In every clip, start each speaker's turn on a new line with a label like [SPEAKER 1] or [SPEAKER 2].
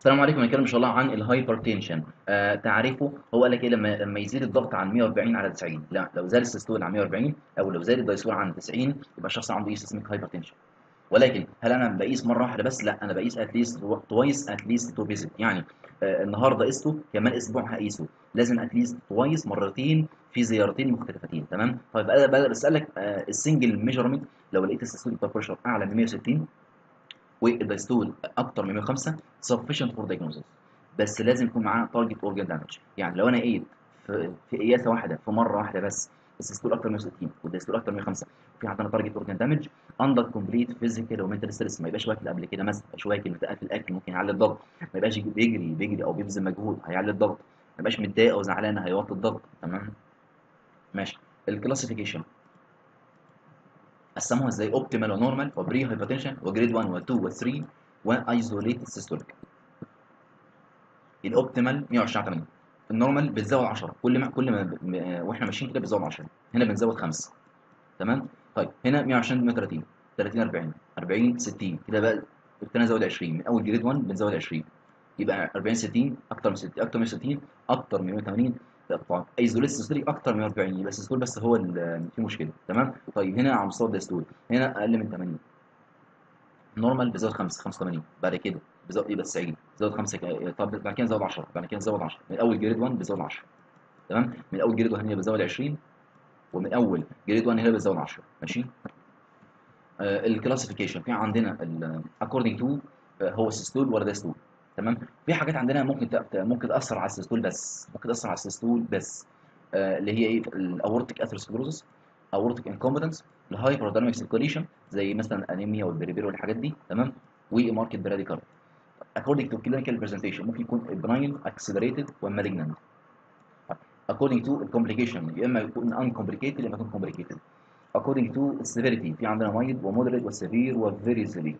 [SPEAKER 1] السلام عليكم هنتكلم ان شاء الله عن الهايبرتنشن آه تعريفه هو قال لك ايه لما لما يزيد الضغط عن 140 على 90 لا لو زاد السيستول عن 140 او لو زاد الدايستول عن 90 يبقى الشخص عنده ايه سيستميك هايبرتنشن ولكن هل انا بقيس مره واحده بس لا انا بقيس اتليست توايس اتليست تو فيزيت يعني آه النهارده قسته كمان اسبوع هقيسه لازم اتليست توايس مرتين في زيارتين مختلفتين تمام طيب انا بسالك آه السنجل ميجرمنت لو لقيت السيستول بريشر اعلى من 160 والدايستول اكتر من 105 sufficient for diagnosis بس لازم يكون معاه تارجت اورجان دامج يعني لو انا قيت في, في قياسه واحده في مره واحده بس السيستول اكتر من 160 والدايستول اكتر من 105 وفي عندنا تارجت اورجان دامج اندر كومبليت فيزيكال ومنتال ستريس ما يبقاش واكل قبل كده مثلا ما يبقاش واكل متقل في الاكل ممكن يعلي الضغط ما يبقاش بيجري بيجري او بيبذل مجهود هيعلي الضغط ما يبقاش متضايق او زعلان هيوطي الضغط تمام ماشي الكلاسيفيكيشن قسموها ازاي اوبتيمال ونورمال وبري هايبرتنشن وجريد 1 و2 و3 وايزوليتد سيستوليك الاوبتيمال 120 80 النورمال بتزود 10 كل ما كل ما واحنا ماشيين كده بنزود 10 هنا بنزود 5 تمام طيب هنا 120 130 30 40 40 60 كده بقى ابتدينا نزود 20 من اول جريد 1 بنزود 20 يبقى 40 60 اكتر من 60 اكتر من 60 اكتر من 180 طبعا ايزوليت سيستوليك اكتر من 40 يبقى السيستول بس هو اللي فيه مشكله تمام طيب هنا على مستوى الدايستول هنا اقل من 80 نورمال بيزود 5 85 بعد كده بيزود يبقى 90 بيزود 5 طب بعد كده نزود 10 بعد كده نزود 10 من اول جريد 1 بيزود 10 تمام من اول جريد 1 هنا بيزود 20 ومن اول جريد 1 هنا بيزود 10 ماشي آه الكلاسيفيكيشن في عندنا اكوردنج تو هو السيستول ولا دايستول تمام في حاجات عندنا ممكن ممكن تاثر على السيستول بس ممكن تاثر على السيستول بس آه اللي هي ايه الاورتيك اثيروسكلوزس اورتيك انكومبتنس الهايبرديناميك سيركوليشن زي مثلا انيميا والبريبير والحاجات دي تمام وماركت براديكارد according to clinical presentation ممكن يكون benign accelerated ومالجنانت according to complication يا اما يكون uncomplicated يا اما يكون complicated according to severity في عندنا mild ومودريت وسيفير وفيري سيفير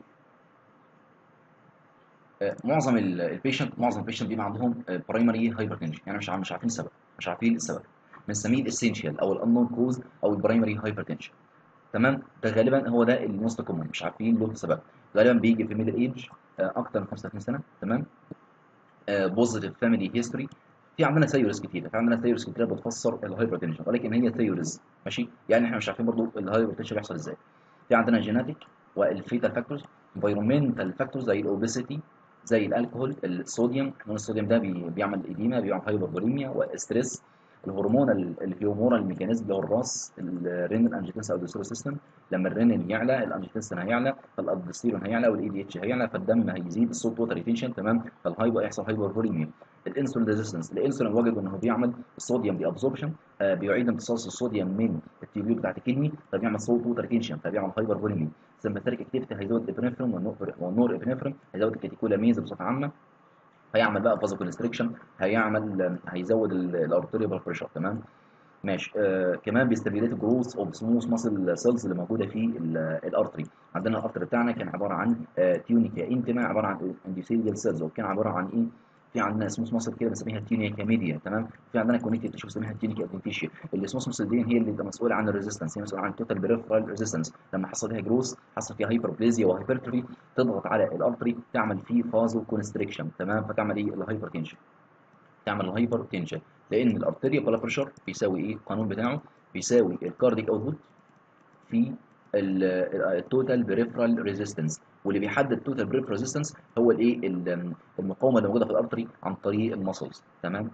[SPEAKER 1] معظم البيشنت معظم البيشنت بيبقى عندهم برايمري هايبرتنشن يعني مش مش عارفين السبب مش عارفين السبب بنسميه الاسينشال او الانون كوز او البرايمري هايبرتنشن تمام ده غالبا هو ده الموست كومن مش عارفين له سبب غالبا بيجي في ميدل ايج اكتر من 35 سنه تمام بوزيتيف فاميلي هيستوري في عندنا ثيوريز كتيره في عندنا ثيوريز كتيره بتفسر الهايبرتنشن ولكن هي ثيوريز ماشي يعني احنا مش عارفين برضو الهايبرتنشن بيحصل ازاي في عندنا جيناتيك والفيتال فاكتورز انفيرومنتال فاكتورز زي الاوبيسيتي زي الالكهول الصوديوم هرمون الصوديوم ده بيعمل اديمه بيعمل هايبربوليميا والستريس الهرمون الهيومورال ميكانيزم اللي هو الراس الرينال انجيتنس او الدستور سيستم لما الرينال يعلى الانجيتنسن هيعلى فالادستيرون هيعلى والاي دي اتش هيعلى فالدم هيزيد الصوت ووتر ريتنشن تمام فالهايبر يحصل هايبربوليميا الانسولين ريزيستنس الانسولين وجدوا انه بيعمل الصوديوم دي ابزوربشن آه بيعيد امتصاص الصوديوم من التيوبيول بتاعت الكدني فبيعمل صوت ووتر ريتنشن فبيعمل هايبربوليميا سمباتيك اكتيفيتي هيزود الابنفرين والنور ابنفرين هيزود الكاتيكولامينز بصفه عامه هيعمل بقى فازو كونستريكشن هيعمل هيزود الارتريال بلاد بريشر تمام ماشي آه كمان بيستبيليت جروث اوف سموث ماسل سيلز اللي موجوده في الارتري عندنا الارتري بتاعنا كان عباره عن آه تيونيكا انتما عباره عن اندوثيليال سيلز وكان عباره عن ايه في عندنا سموث ماسل كده بنسميها تيونيكا ميديا تمام في عندنا كونكتيف تيشو بنسميها تيونيكا ادنتيشيا السموث ماسل دي هي اللي مسؤوله عن الريزيستنس هي مسؤوله عن التوتال بريفرال ريزيستنس لما حصل فيها جروث حصل فيها هايبربليزيا وهايبرتروفي تضغط على الارتري تعمل فيه فازو كونستريكشن تمام فتعمل ايه الهايبرتنشن تعمل الهايبرتنشن لان الارتريا بلا بريشر بيساوي ايه القانون بتاعه بيساوي الكارديك اوتبوت في التوتال بريفرال ريزيستنس واللي بيحدد التوتال بريفرال ريزيستنس هو الايه المقاومه اللي موجوده في الارتري عن طريق المسلز تمام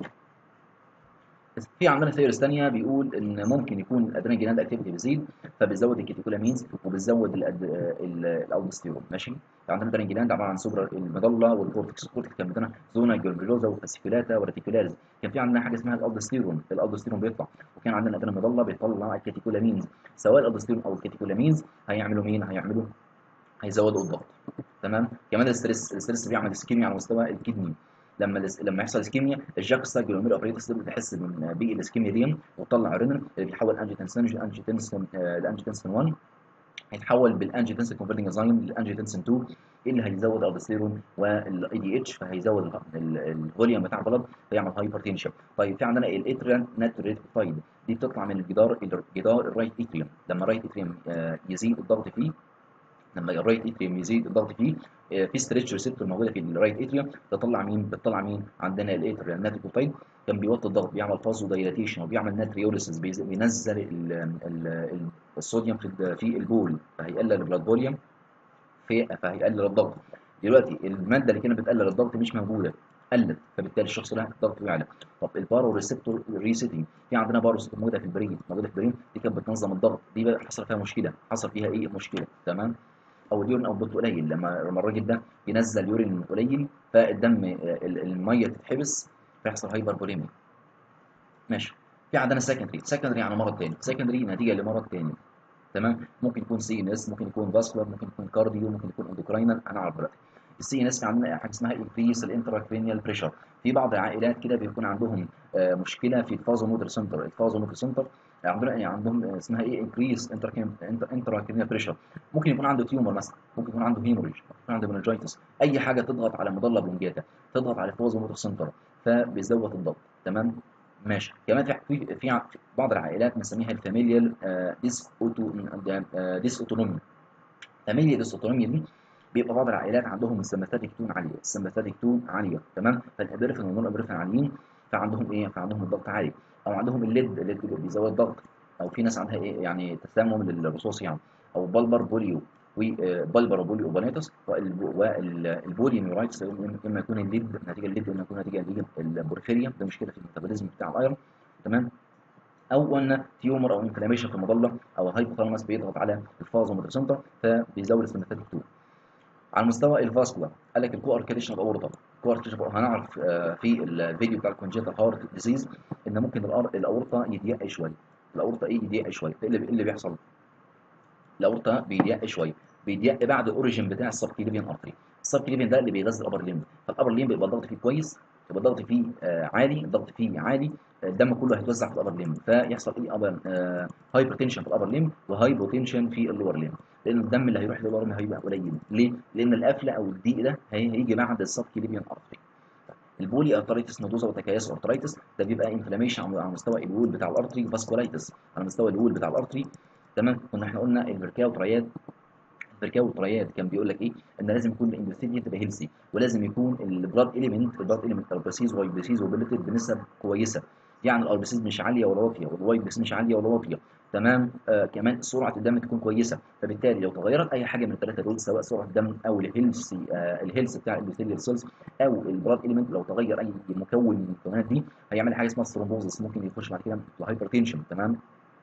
[SPEAKER 1] في عندنا ثيوريز ثانيه بيقول ان ممكن يكون الادرينال جلاند اكتيفيتي بيزيد فبيزود الكيتيكولامينز وبيزود الاوبستيرون ماشي عندنا الادرينال جلاند عباره عن سوبرا المظله والكورتكس الكورتكس كان عندنا زونا جلوجلوزا وفاسيكولاتا وريتيكولاريز كان في عندنا حاجه اسمها الاوبستيرون الاوبستيرون بيطلع وكان عندنا الادرينال المظله بيطلع الكيتيكولامينز سواء الاوبستيرون او الكيتيكولامينز هيعملوا مين هيعملوا هيزودوا الضغط تمام كمان الاستريس الاستريس بيعمل اسكيميا على مستوى الكدني لما لما يحصل اسكيميا الجاكستا جلوميرو ابريتس بتحس من بيئه الاسكيميا دي وتطلع رينين اللي بيحول انجيتنسين لانجيتنسين لانجيتنسين 1 هيتحول بالانجيتنسين كونفرتنج انزيم لانجيتنسين 2 اللي هيزود الدوستيرون والاي دي اتش فهيزود الفوليوم بتاع البلد فيعمل هايبرتنشن طيب في عندنا الاتريان ناتريتفايد دي بتطلع من الجدار الجدار الرايت اتريوم لما الرايت اتريوم يزيد الضغط فيه لما الرايت اتريوم يزيد الضغط فيه آه، في ستريتش ريسبتور موجوده في الرايت اتريوم بتطلع مين بتطلع مين عندنا الاتريال ناتريكوتايد كان بيوطي الضغط بيعمل فازو دايلاتيشن وبيعمل ناتريوليسيس بيز- بينزل ال ال ال الصوديوم في ال- في البول فهيقلل البلاد فوليوم في فهيقلل الضغط دلوقتي الماده اللي كانت بتقلل الضغط مش موجوده قلت فبالتالي الشخص ده الضغط بيعلى طب البارو ريسبتور ريسيتنج في عندنا بارو ريسبتور موجوده في البرين موجوده في البرين دي كانت بتنظم الضغط دي بقى حصل فيها مشكله حصل فيها ايه مشكله تمام او اليورين او الضغط قليل لما لما الراجل ده ينزل يورين قليل فالدم آه، ال- الميه تتحبس فيحصل هايبر بوليميا ماشي في عندنا سكندري سكندري يعني مرض تاني سكندري نتيجه لمرض تاني تمام ممكن يكون سي ان اس ممكن يكون فاسكولار ممكن يكون كارديو ممكن يكون اندوكراينال هنعرف دلوقتي السي ان اس عندنا حاجه اسمها انكريس الانتراكرينيال بريشر في بعض العائلات كده بيكون عندهم آه، مشكله في الفازوموتر سنتر الفازوموتر سنتر عندنا يعني عندهم آه، اسمها ايه انكريس انتراكرينيال بريشر ممكن يكون عنده تيومر مثلا ممكن يكون عنده هيموريج ممكن يكون عنده منجيتس اي حاجه تضغط على مضله بلونجاتا تضغط على الفازوموتر سنتر فبيزود الضغط تمام ماشي كمان في في في ع- في بعض العائلات بنسميها الفاميليال ديس اوتو ديس اوتونومي فاميليا ديس اوتونومي دي بيبقى بعض العائلات عندهم السمباثيك تون عاليه السمباثيك تون عاليه تمام فالابرفين والنون ابرفين عاليين فعندهم ايه فعندهم الضغط عالي او عندهم الليد الليد بيزود الضغط او في ناس عندها ايه يعني تسمم للرصاص يعني او بلبر بوليو وبلبر بوليو اوبانيتس والبولي نيورايتس اما يكون الليد نتيجه الليد اما يكون نتيجه نتيجه البورفيريا ده مشكله في الميتابوليزم بتاع الايرون تمام او ان تيومر او انفلاميشن في المظله او هايبوثالاموس بيضغط على الفازوموتر سنتر فبيزود السمباثيك تون على المستوى الفاسكولار قال لك الكو اركيديشن اوف اورتا الكو اركيديشن هنعرف آه، في الفيديو بتاع الكونجيتال هارت ديزيز ان ممكن الأر- الاورطه يضيق شويه الاورطه ايه يضيق شويه ايه اللي إيه اللي بيحصل الاورطه بيضيق شويه بيضيق بعد الاوريجن بتاع السبكليفيان ارتري السبكليفيان ده اللي بيغذي الابر ليمب فالابر ليمب بيبقى الضغط فيه كويس يبقى الضغط فيه آه، عالي الضغط فيه عالي الدم كله هيتوزع في الابر ليمب فيحصل ايه ابر هايبر تنشن في الابر ليمب وهايبوتنشن في اللور ليمب لان الدم اللي هيروح للور ليمب هيبقى قليل ليه؟ لان القفله او الضيق ده هي- هيجي بعد السبكليفيان ارتري البولي ارتريتس نودوزا وتكيس ارتريتس ده بيبقى انفلاميشن على مستوى الوول بتاع الارتري فاسكولايتس على مستوى الوول بتاع الارتري تمام كنا احنا قلنا البركاو ترياد البركاو ترياد كان بيقول لك ايه ان لازم يكون الاندوثيليا تبقى هيلسي ولازم يكون البلاد اليمنت البلاد اليمنت اربسيز واي بيسيز وبلتد بنسب كويسه يعني الاربسيز مش عاليه ولا واطيه والواي بيس مش عاليه ولا واطيه تمام آه كمان سرعه الدم تكون كويسه فبالتالي لو تغيرت اي حاجه من الثلاثه دول سواء سرعه الدم او الهيلثي آه الهيلث بتاع الاندوثيليال سيلز او البلاد اليمنت لو تغير اي مكون من المكونات دي هيعمل حاجه اسمها ثرومبوزس ممكن يخش بعد كده في هايبرتنشن تمام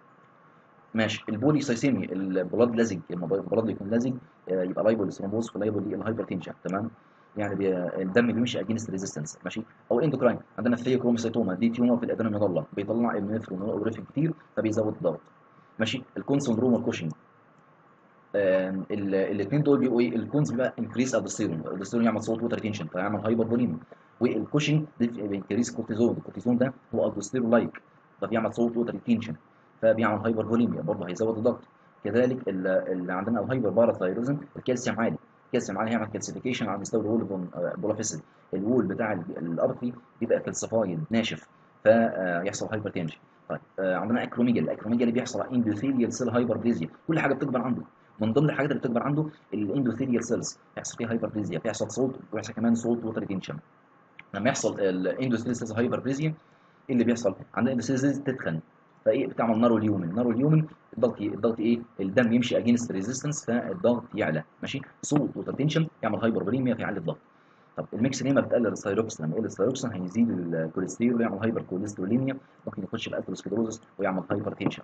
[SPEAKER 1] ماشي البولي سايسيمي البلاد لزج لما البلاد يكون لزج آه، يبقى لايبل ثرومبوز ولايبل دي الهايبرتنشن تمام يعني بي... الدم بيمشي اجينست ريزيستنس ماشي او الاندوكراين عندنا الثيوكروموسيتوما دي تيومر في الادرينال مضله بيطلع ابنفرين واوريفين كتير فبيزود الضغط ماشي الكون سندروم والكوشنج الاثنين دول بيبقوا ايه الكونز بيبقى انكريس الدوستيرون الدوستيرون يعمل صوت ووتر ريتنشن فيعمل هايبر فوليم والكوشنج بينكريس كورتيزون الكورتيزون ده هو الدوستيرون لايك فبيعمل صوت ووتر ريتنشن فبيعمل هايبر فوليميا برضه هيزود الضغط كذلك ال- اللي عندنا الهايبر باراثايروزم الكالسيوم عالي الكالسيوم عالي هيعمل كالسيفيكيشن على مستوى الوول بولافيسل الوول بتاع ال- الارتري بيبقى كالسيفايد ناشف فيحصل هايبر تنشن طيب آه، عندنا اكروميجا الاكروميجا اللي بيحصل اندوثيليال سيل هايبربليزيا كل حاجه بتكبر عنده من ضمن الحاجات اللي بتكبر عنده الاندوثيليال سيلز يحصل فيها هايبربليزيا بيحصل صوت ويحصل كمان صوت ووتر ريتنشن لما يحصل الاندوثيليال سيلز هايبربليزيا ايه اللي بيحصل عندنا الاندوثيليال سيلز تتخن فايه بتعمل نارو اليومن نارو اليومن الضغط الضغط ايه الدم يمشي اجينست ريزيستنس فالضغط يعلى ماشي صوت ووتر تنشن يعمل هايبربوليميا فيعلي الضغط طب الميكس ليه ما بتقلل الثايروكسين لما يقل الثايروكسين هيزيد الكوليسترول يعمل هايبر كوليستروليميا ممكن يخش في الاثيروسكليروزس ويعمل هايبر تنشن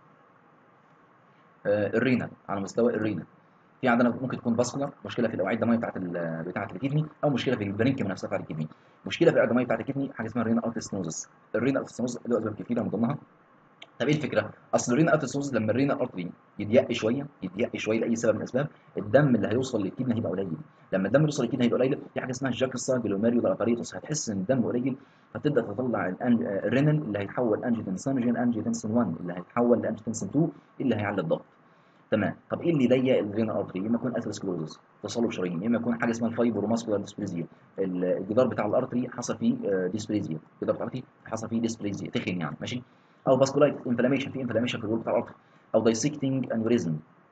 [SPEAKER 1] آه الرينال على مستوى الرينال في عندنا ممكن تكون فاسكولار مشكله في الاوعيه الدمويه بتاعه ال- بتاعه الكدني او مشكله في البرينكيوم نفسها بتاعه الكدني مشكله في الاوعيه الدمويه بتاعه الكدني حاجه اسمها الرينال ارتستنوزس الرينال ارتستنوزس له اسباب كتيره من ضمنها طب ايه الفكره؟ اصل الرينا ارتريوز لما الرينا ارتري يضيق شويه يضيق شويه لاي سبب من الاسباب الدم اللي هيوصل للكدني هيبقى قليل لما الدم يوصل للكدني هيبقى قليل في حاجه اسمها جاكسا جلوميريولار اباريتوس هتحس ان الدم قليل فتبدا تطلع الأن- الرينين اللي هيتحول انجيوتنسينوجين انجيوتنسين 1 اللي هيتحول لانجيوتنسين 2 اللي هيعلي الضغط تمام طب ايه اللي يضيق الرينا ارتري؟ يا اما يكون اثيروسكلوزس تصلب شرايين يا اما يكون حاجه اسمها الفايبروماسكولار ديسبليزيا الجدار بتاع الارتري حصل فيه آه، ديسبليزيا الجدار بتاع الارتري حصل فيه ديسبليزيا تخن يعني ماشي او فاسكولايت انفلاميشن في انفلاميشن في الوول بتاع الارتري او دايسكتنج انوريزم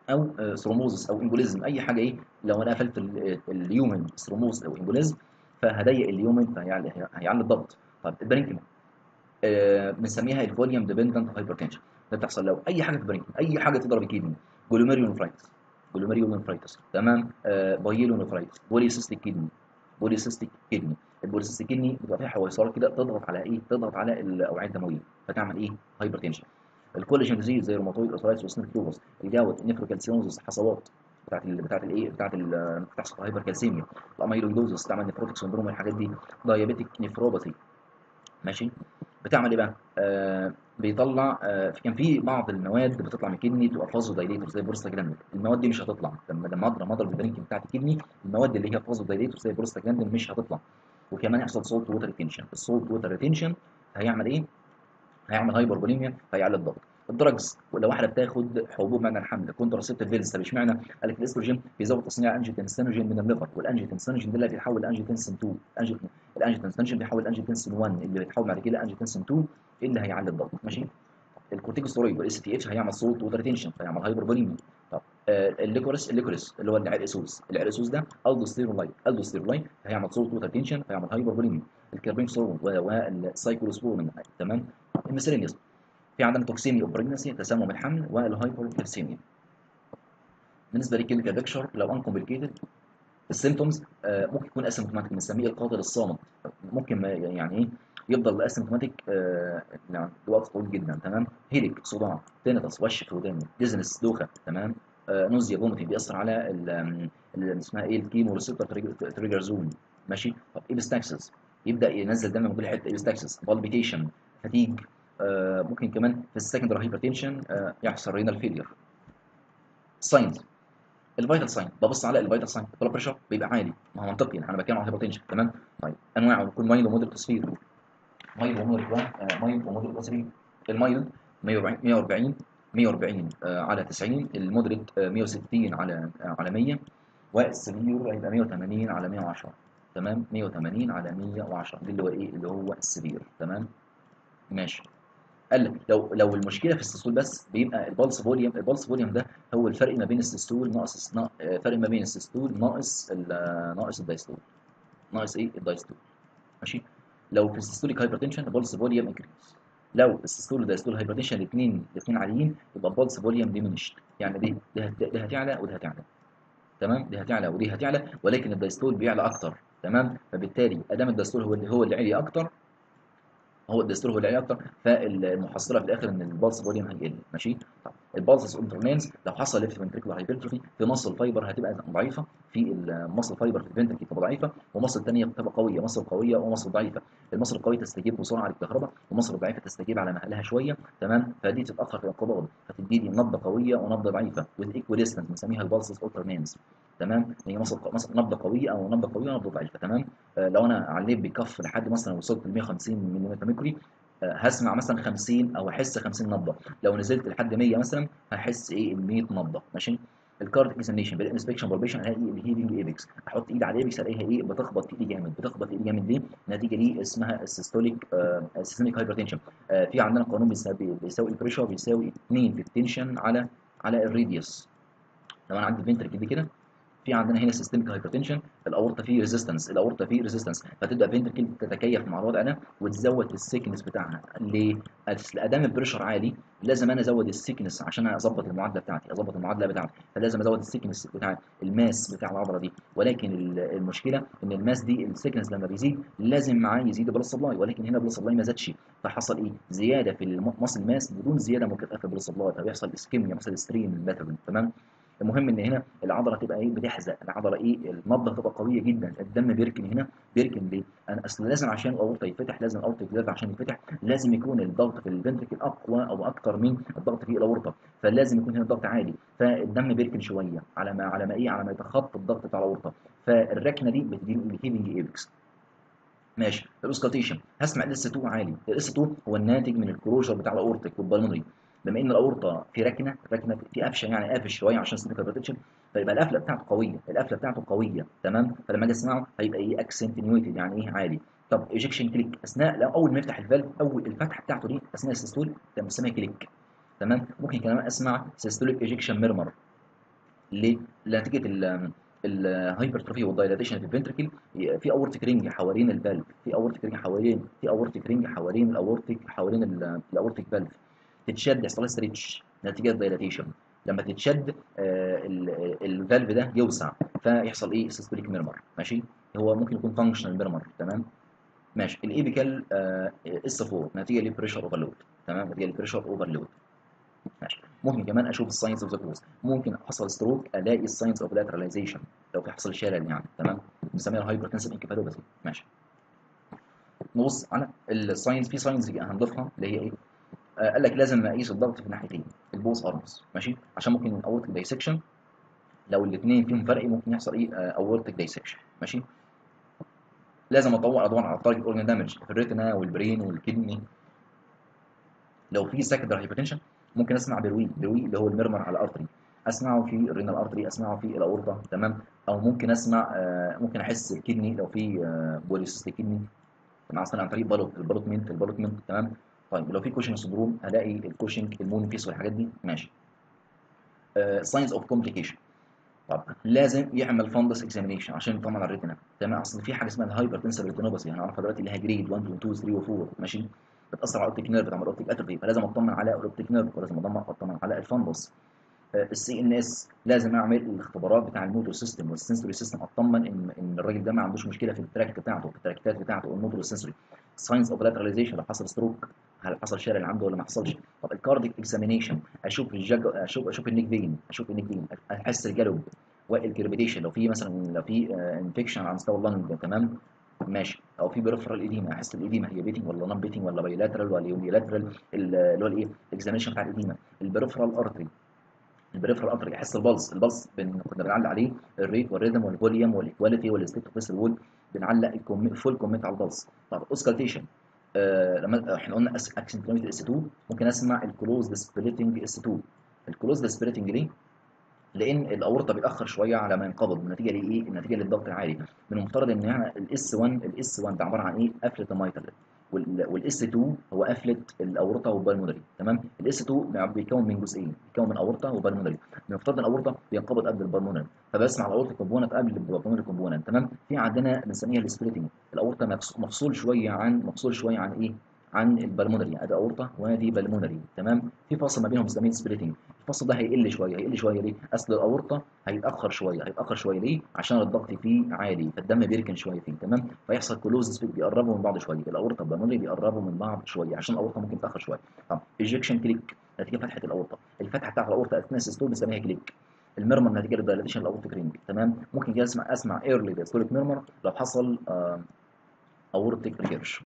[SPEAKER 1] او ثرومبوزس او امبوليزم اي حاجه ايه لو انا قفلت ال- اليومن ثرومبوز او امبوليزم فهضيق اليومن فهيعلي هيعلي الضغط طب البرينكما آه، بنسميها الفوليوم ديبندنت هايبرتنشن ده بتحصل لو اي حاجه في البرينكما اي حاجه تضرب الكدني جلوميريونفرايتس جلوميريونفرايتس تمام آه بايلونفرايتس بوليسيستيك كدني بوليسيستيك كدني البوليسيستيك كدني بيبقى فيها حويصلات كده تضغط على ايه تضغط على الاوعيه الدمويه فتعمل ايه هايبرتنشن الكولاجين ديزيز زي الروماتويد ارثرايتس وسنيكلوبس الجاوت النيفروكالسينوزس حصوات بتاعت ال بتاعت الايه بتاعت ال بتحصل هايبركالسيميا الاميلويدوزس تعمل نيفروتيك سندروم الحاجات دي دايابيتيك نيفروباثي ماشي بتعمل ايه بقى؟ آه بيطلع آه كان في بعض المواد بتطلع من الكدني تبقى فازو دايليتور زي بروستاجلاندين المواد دي مش هتطلع لما لما اضرب اضرب البرينك بتاعت الكدني المواد اللي هي فازو دايليتور زي بروستاجلاندين مش هتطلع وكمان يحصل سولت ووتر ريتنشن السولت ووتر ريتنشن هيعمل ايه؟ هيعمل هايبربوليميا هيعلي الضغط الدراجز لو واحده بتاخد حبوب منع الحمل كونتراسيبتيف بيلز طب اشمعنى؟ قال لك الاستروجين بيزود تصنيع انجيوتنسينوجين من الليفر والانجيوتنسينوجين ده اللي بيحول الانجيوتنسين 2 الأنجيو- الانجيوتنسينوجين بيحول الانجيوتنسين 1 اللي بيتحول بعد كده انجيوتنسين 2 اللي هيعلي الضغط ماشي الكورتيكوستيرويد والاس تي اتش هيعمل صوت ووتر ريتنشن فيعمل هايبربوليميا طب آه الليكوريس الليكوريس اللي هو العرقسوس العرقسوس ده الدوستيرولايت الدوستيرولايت هيعمل صوت ووتر ريتنشن فيعمل هايبربوليميا الكاربينسولون والسايكلوسبورين تمام الميسيلينيوس في عندنا توكسيميا اوف بريجنسي تسمم الحمل والهايبركالسيميا بالنسبه للكلينيكال بيكشر لو ان كومبليكيتد السيمتومز ممكن يكون اسيمتوماتيك بنسميه القاتل الصامت ممكن ما يعني ايه يفضل اسيمتوماتيك يعني لوقت طويل جدا تمام هيديك صداع تينيتس وش في ودانه ديزنس دوخه تمام آه، نوزيا فوميتنج بيأثر على ال- ال- اللي اسمها ايه الكيمو ريسبتور تريجر زون ماشي طب ايبستاكسس يبدا ينزل دم من كل حته ايبستاكسس بالبيتيشن فتيج آه، ممكن كمان في السكندري هايبرتنشن يحصل رينال فيلير ساينز الفيتال ساين ببص على الفيتال ساين البلاد بريشر بيبقى عالي ما هو منطقي انا بتكلم عن هايبرتنشن تمام طيب انواعه بيكون مايل ومودريت تصفير مايل ومودريت مايل ومودريت تصفير المايل 140 140 140 آه، على 90 المودريت آه، 160 على آه، على 100 والسبير هيبقى 180 على 110 تمام 180 على 110 دي اللي هو ايه اللي هو السبير تمام ماشي قال لك لو لو المشكله في السيستول بس بيبقى البلس فوليوم البلس فوليوم ده هو الفرق ما بين السيستول ناقص نا- آه، فرق ما بين السيستول ناقص ال- آه، ناقص الدايستول ناقص ايه الدايستول ماشي لو في السيستوليك هايبرتنشن البلس فوليوم انكريز لو السيستول والدايستول هايبرتنشن الاثنين الاثنين عاليين يبقى البلس فوليوم ديمينشد يعني دي دي هت- دي هتعلى ودي هتعلى تمام دي هتعلى ودي هتعلى ولكن الدايستول بيعلى اكتر تمام فبالتالي ادام الدايستول هو اللي هو اللي عالي اكتر هو الدستور هو اللي عليه اكتر فالمحصله في الاخر ان البلس فوليوم هيقل ماشي طب البلس انترنانس لو حصل ليفت فنتريكولار هايبرتروفي في مصل فايبر هتبقى ضعيفه في المصل فايبر في الفنتركل تبقى ضعيفه ومصل ثانيه بتبقى قويه مصل قويه ومصل ضعيفه المصل القويه تستجيب بسرعه للكهرباء والمصل الضعيفه تستجيب على مهلها شويه تمام فدي تتاخر في الانقباض فتدي لي نبضه قويه ونبضه ضعيفه with equal distance بنسميها البلسز alternans تمام هي مصل مصل نبضه قويه او نبضه قويه ونبضه ضعيفه تمام آه لو انا عليت بكف لحد مثلا وصلت ل 150 ملم ميكري هسمع مثلا 50 او احس 50 نبضه لو نزلت لحد 100 مثلا هحس ايه ال 100 نبضه ماشي الكارد اكزامينشن بالانسبكشن بالبيشن الاقي الهيلينج ايبكس احط ايدي على الايبكس الاقيها ايه بتخبط في ايدي جامد بتخبط في ايدي جامد ليه نتيجه ليه اسمها السيستوليك سيستميك هايبرتنشن في عندنا قانون بيساوي بيساوي البريشر بيساوي 2 في التنشن على على الراديوس لو انا عندي فنتركل دي كده في عندنا هنا سيستميك هايبرتنشن الاورطه فيه ريزيستنس الاورطه فيه ريزيستنس فتبدا فنتركل تتكيف مع الوضع ده وتزود في السيكنس بتاعها ليه؟ اصل ادام البريشر عالي لازم انا ازود السيكنس عشان اظبط المعادله بتاعتي اظبط المعادله بتاعتي فلازم ازود السيكنس بتاع الماس بتاع العضله دي ولكن ال- المشكله ان الماس دي السيكنس لما بيزيد لازم معاه يزيد بلس سبلاي ولكن هنا بلس سبلاي ما زادش فحصل ايه؟ زياده في المصل ماس بدون زياده مكافاه في البلس سبلاي فبيحصل اسكيميا مثلا سترين باترن تمام المهم ان هنا العضله تبقى ايه بتحزق العضله ايه النبضه تبقى قويه جدا الدم بيركن هنا بيركن ليه انا اصل لازم عشان الاورطه يتفتح لازم الاورطه يتفتح عشان يتفتح لازم يكون الضغط في الفنتركل اقوى او اكتر من الضغط في الاورطه فلازم يكون هنا الضغط عالي فالدم بيركن شويه على ما على ما ايه على ما يتخطى الضغط بتاع الاورطه فالركنه دي بتدي الهيلينج ايبكس ماشي الاوسكالتيشن هسمع الاس 2 عالي الاس 2 هو الناتج من الكروجر بتاع الاورتيك والبالمونري بما ان الاورطه في ركنه ركنه في قفشه يعني قافش شويه عشان سنك هايبرتنشن فيبقى القفله بتاعته قويه القفله بتاعته قويه تمام فلما اجي اسمعه هيبقى ايه اكسنتنيويتد يعني ايه عالي طب ايجكشن كليك اثناء لو اول ما يفتح الفالف اول الفتحه بتاعته دي اثناء السيستول بنسميها كليك تمام ممكن كمان اسمع سيستوليك ايجكشن ميرمر ليه؟ نتيجه الهايبرتروفي والدايلاتيشن في الفنتركل في اورتيك رينج حوالين الفالف في اورتيك رينج حوالين في اورتيك رينج حوالين الاورتيك حوالين الاورتيك فالف تتشد يحصل لها ستريتش نتيجه الدايلاتيشن لما تتشد الفالف ده يوسع فيحصل ايه سيستوليك ميرمر ماشي هو ممكن يكون فانكشنال ميرمر تمام ماشي الايبيكال اس 4 نتيجه لبريشر اوفرلود تمام نتيجه لبريشر اوفرلود ماشي ممكن كمان اشوف الساينس اوف ذا كروز ممكن حصل ستروك الاقي الساينس اوف لاتراليزيشن لو في حصل شلل يعني تمام بنسميها هايبرتنسيف انكفالوباثي ماشي نبص على الساينس في ساينس هنضيفها اللي هي ايه آه قال لك لازم اقيس الضغط في الناحيتين البوز ارمز ماشي عشان ممكن اورتيك دايسكشن لو الاثنين فيهم فرق ممكن يحصل ايه اورتيك دايسكشن ماشي لازم اطور ادور على التارجت اورجان دامج في الريتنا والبرين والكدني لو في سكندري هايبرتنشن ممكن اسمع بروي بروي اللي هو المرمر على الارتري اسمعه في الرينال ارتري اسمعه في الاورطه تمام او ممكن اسمع آه ممكن احس الكدني لو في آه بوليسيستيك كدني مع عن طريق بالوت البالوتمنت البالوتمنت تمام طيب لو في كوشنج سندروم هلاقي الكوشنج المون فيس والحاجات دي ماشي ساينز اوف كومبليكيشن طب لازم يعمل فندس اكزامينيشن عشان يطمن على الريتنا تمام اصل في حاجه اسمها الهايبر تنسر ريتينوباثي هنعرفها دلوقتي اللي هي جريد 1 2 3 و4 ماشي بتاثر على الاوبتيك نيرف بتعمل اوبتيك اتروفي فلازم اطمن على الاوبتيك نيرف ولازم اطمن على الفندس السي ان اس لازم اعمل الاختبارات بتاع الموتور سيستم والسنسوري سيستم اطمن ان ان الراجل ده ما عندوش مشكله في التراكت بتاعته في التراكتات بتاعته والموتور والسنسوري ساينس اوف لاتراليزيشن لو حصل ستروك هل حصل شلل عنده ولا ما حصلش طب الكارديك اكزامينيشن اشوف الجج اشوف اشوف النيك فين اشوف النيك فين احس الجلوب والكربيتيشن لو في مثلا لو في انفكشن على مستوى اللنج تمام ماشي او في بريفرال ايديما احس الايديما هي بيتنج ولا نون بيتنج ولا بايلاترال ولا يونيلاترال اللي هو الايه الاكزامينشن بتاع الايديما البريفرال ارتري البريفرال ارتري يحس البلس البلس بن... كنا بنعلق عليه الريت والريتم والفوليوم والايكواليتي والستيت اوف وول بنعلق الفول كومنت على البلس طب اوسكالتيشن آه لما احنا قلنا اكسنتوميتر اس 2 ممكن اسمع الكلوز سبليتنج اس 2 الكلوز سبليتنج ليه؟ لان الاورطه بيتاخر شويه على ما ينقبض نتيجه لايه؟ نتيجه للضغط العالي من المفترض ان يعني الاس 1 الاس 1 ده عباره عن ايه؟ قفله الميتال والاس 2 هو قفله الاورطه والبالمونري تمام الاس 2 بيكون من جزئين بيكون من اورطه وبالمونري من المفترض ان الاورطه بينقبض قبل البالمونري فبسمع الاورطه كومبوننت قبل البالمونري كومبوننت تمام في عندنا بنسميها السبليتنج الاورطه مفصول شويه عن مفصول شويه عن ايه عن البلمونري ادي اورطه وادي بالمونري تمام في فاصل ما بينهم بنسميه سبليتنج الفاصل ده هيقل شويه هيقل شويه ليه اصل الاورطه هيتاخر شويه هيتاخر شويه ليه عشان الضغط فيه عالي فالدم بيركن شويه فيه تمام فيحصل كلوز بيقربوا من بعض شويه الاورطه والبلمونري بيقربوا من بعض شويه عشان الاورطه ممكن تاخر شويه طب ايجكشن كليك نتيجه فتحه الاورطه الفتحه بتاعت الاورطه اثناء السيستول بنسميها كليك الميرمر نتيجه للدايلاتيشن الاورتيك رينج تمام ممكن اسمع اسمع ايرلي دايستوليك ميرمر لو حصل آه اورتيك ريكيرش